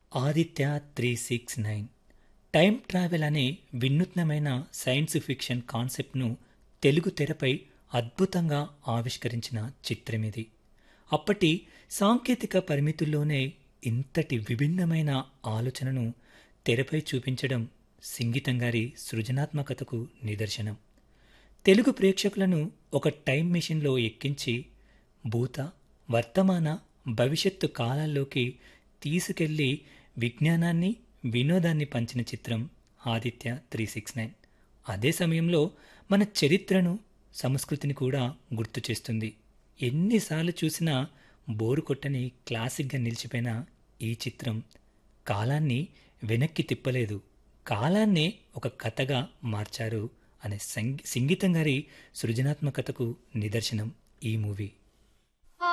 Aditya three six nine time travel అనే వినూత్నమైన science fiction కాన్సెప్ట్ను Telugu తెరపై అద్భుతంగా ఆవిష్కరించిన చిత్రం ఇది అప్పటి సాంకేతిక పరిమితుల్లోనే ఇంతటి విభిన్నమైన ఆలోచనను తెరపై చూపించడం సింగీతం గారి సృజనాత్మకతకు నిదర్శనం తెలుగు ప్రేక్షకులను ఒక టైం మెషిన్లో ఎక్కించి భూత వర్తమాన భవిష్యత్తు కాలాల్లోకి తీసుకెళ్లి విజ్ఞానాన్ని వినోదాన్ని పంచిన చిత్రం ఆదిత్య త్రీ సిక్స్ నైన్ అదే సమయంలో మన చరిత్రను సంస్కృతిని కూడా గుర్తు చేస్తుంది ఎన్నిసార్లు చూసినా బోరు కొట్టని క్లాసిక్గా నిలిచిపోయిన ఈ చిత్రం కాలాన్ని వెనక్కి తిప్పలేదు కాలాన్నే ఒక కథగా మార్చారు అనే సంగీ సంగీతం గారి సృజనాత్మకతకు నిదర్శనం ఈ మూవీ